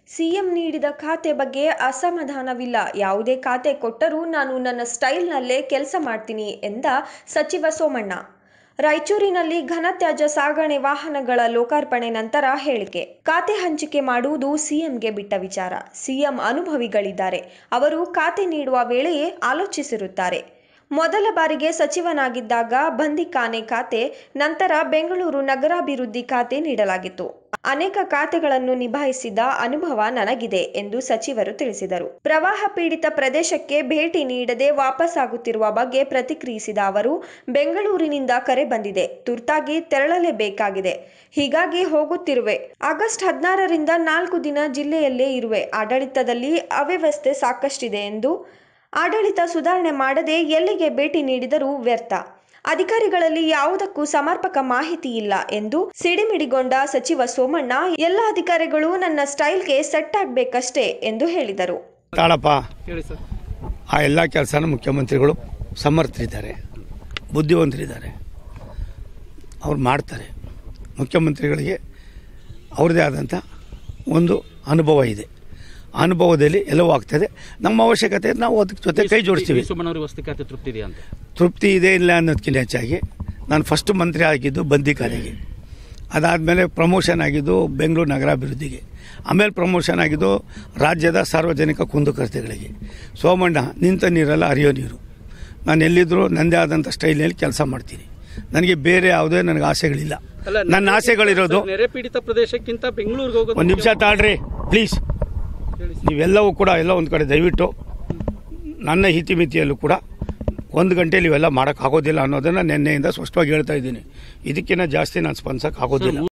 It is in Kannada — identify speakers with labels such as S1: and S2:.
S1: ಸಿಎಂ ನೀಡಿದ ಖಾತೆ ಬಗ್ಗೆ ಅಸಮಾಧಾನವಿಲ್ಲ ಯಾವುದೇ ಖಾತೆ ಕೊಟ್ಟರೂ ನಾನು ನನ್ನ ಸ್ಟೈಲ್ನಲ್ಲೇ ಕೆಲಸ ಮಾಡ್ತೀನಿ ಎಂದ ಸಚಿವ ಸೋಮಣ್ಣ ರಾಯಚೂರಿನಲ್ಲಿ ಘನತ್ಯಾಜ್ಯ ಸಾಗಣೆ ವಾಹನಗಳ ಲೋಕಾರ್ಪಣೆ ನಂತರ ಹೇಳಿಕೆ ಖಾತೆ ಹಂಚಿಕೆ ಮಾಡುವುದು ಸಿಎಂಗೆ ಬಿಟ್ಟ ವಿಚಾರ ಸಿಎಂ ಅನುಭವಿಗಳಿದ್ದಾರೆ ಅವರು ಖಾತೆ ನೀಡುವ ವೇಳೆಯೇ ಆಲೋಚಿಸಿರುತ್ತಾರೆ ಮೊದಲ ಬಾರಿಗೆ ಸಚಿವನಾಗಿದ್ದಾಗ ಬಂದಿಖಾನೆ ಖಾತೆ ನಂತರ ಬೆಂಗಳೂರು ನಗರಾಭಿವೃದ್ಧಿ ಖಾತೆ ನೀಡಲಾಗಿತ್ತು ಅನೇಕ ಖಾತೆಗಳನ್ನು ನಿಭಾಯಿಸಿದ ಅನುಭವ ನನಗಿದೆ ಎಂದು ಸಚಿವರು ತಿಳಿಸಿದರು ಪ್ರವಾಹ ಪೀಡಿತ ಪ್ರದೇಶಕ್ಕೆ ಭೇಟಿ ನೀಡದೆ ವಾಪಸ್ಸಾಗುತ್ತಿರುವ ಬಗ್ಗೆ ಪ್ರತಿಕ್ರಿಯಿಸಿದ ಅವರು ಬೆಂಗಳೂರಿನಿಂದ ಕರೆ ಬಂದಿದೆ ತುರ್ತಾಗಿ ತೆರಳಲೇಬೇಕಾಗಿದೆ ಹೀಗಾಗಿ ಹೋಗುತ್ತಿರುವೆ ಆಗಸ್ಟ್ ಹದಿನಾರರಿಂದ ನಾಲ್ಕು ದಿನ ಜಿಲ್ಲೆಯಲ್ಲೇ ಇರುವೆ ಆಡಳಿತದಲ್ಲಿ ಅವ್ಯವಸ್ಥೆ ಸಾಕಷ್ಟಿದೆ ಎಂದು ಆಡಳಿತ ಸುಧಾರಣೆ ಮಾಡದೆ ಎಲ್ಲಿಗೆ ಭೇಟಿ ನೀಡಿದರೂ ವ್ಯರ್ಥ ಅಧಿಕಾರಿಗಳಲ್ಲಿ ಯಾವುದಕ್ಕೂ ಸಮರ್ಪಕ ಮಾಹಿತಿ ಇಲ್ಲ ಎಂದು ಸಿಡಿಮಿಡಿಗೊಂಡ ಸಚಿವ ಸೋಮಣ್ಣ ಎಲ್ಲ ಅಧಿಕಾರಿಗಳು ನನ್ನ ಸ್ಟೈಲ್ಗೆ ಸೆಟ್ ಆಗ್ಬೇಕಷ್ಟೇ ಎಂದು ಹೇಳಿದರು
S2: ತಾಳಪ್ಪ
S3: ಹೇಳಿ ಸರ್
S2: ಆ ಎಲ್ಲ ಕೆಲಸನ ಮುಖ್ಯಮಂತ್ರಿಗಳು ಸಮರ್ಥರಿದ್ದಾರೆ ಬುದ್ಧಿವಂತರಿದ್ದಾರೆ ಅವ್ರು ಮಾಡ್ತಾರೆ ಮುಖ್ಯಮಂತ್ರಿಗಳಿಗೆ ಅವ್ರದ್ದೇ ಆದಂಥ ಒಂದು ಅನುಭವ ಇದೆ ಆ ಅನುಭವದಲ್ಲಿ ಎಲ್ಲವೂ ಆಗ್ತದೆ ನಮ್ಮ ಅವಶ್ಯಕತೆ ನಾವು ಅದಕ್ಕೆ ಜೊತೆ ಕೈ ಜೋಡಿಸ್ತೀವಿ
S3: ಸುಮ್ಮನವ್ರಿಗೆ ವಸ್ತು ಖಾತೆ ತೃಪ್ತಿ ಇದೆಯಾ ಅಂತ
S2: ತೃಪ್ತಿ ಇದೆ ಇಲ್ಲ ಅನ್ನೋದಕ್ಕಿಂತ ಹೆಚ್ಚಾಗಿ ನಾನು ಫಸ್ಟ್ ಮಂತ್ರಿ ಆಗಿದ್ದು ಬಂದಿಖಾನೆಗೆ ಅದಾದಮೇಲೆ ಪ್ರಮೋಷನ್ ಆಗಿದ್ದು ಬೆಂಗಳೂರು ನಗರಾಭಿವೃದ್ಧಿಗೆ ಆಮೇಲೆ ಪ್ರಮೋಷನ್ ಆಗಿದ್ದು ರಾಜ್ಯದ ಸಾರ್ವಜನಿಕ ಕುಂದುಕೊರತೆಗಳಿಗೆ ಸೋಮಣ್ಣ ನಿಂತ ನೀರೆಲ್ಲ ಹರಿಯೋ ನೀರು ನಾನು ಎಲ್ಲಿದ್ದರೂ ನನ್ನದೇ ಆದಂಥ ಸ್ಟೈಲ್ನಲ್ಲಿ ಕೆಲಸ ಮಾಡ್ತೀನಿ ನನಗೆ ಬೇರೆ ಯಾವುದೇ ನನಗೆ ಆಸೆಗಳಿಲ್ಲ ನನ್ನ ಆಸೆಗಳಿರೋದು
S3: ನೆರೆ ಪೀಡಿತ ಪ್ರದೇಶಕ್ಕಿಂತ ಬೆಂಗಳೂರಿಗೆ ಹೋಗೋದು
S2: ಒಂದು ನಿಮಿಷ ತಾಳ್ರಿ ಪ್ಲೀಸ್ ನೀವೆಲ್ಲವೂ ಕೂಡ ಎಲ್ಲ ಒಂದು ಕಡೆ ದಯವಿಟ್ಟು ನನ್ನ ಹಿತಿಮಿತಿಯಲ್ಲೂ ಕೂಡ ಒಂದು ಗಂಟೆಲಿ ಇವೆಲ್ಲ ಮಾಡೋಕ್ಕಾಗೋದಿಲ್ಲ ಅನ್ನೋದನ್ನು ನಿನ್ನೆಯಿಂದ ಸ್ಪಷ್ಟವಾಗಿ ಹೇಳ್ತಾ ಇದ್ದೀನಿ ಇದಕ್ಕಿಂತ ಜಾಸ್ತಿ ನಾನು ಸ್ಪಂದಿಸೋಕೆ ಆಗೋದಿಲ್ಲ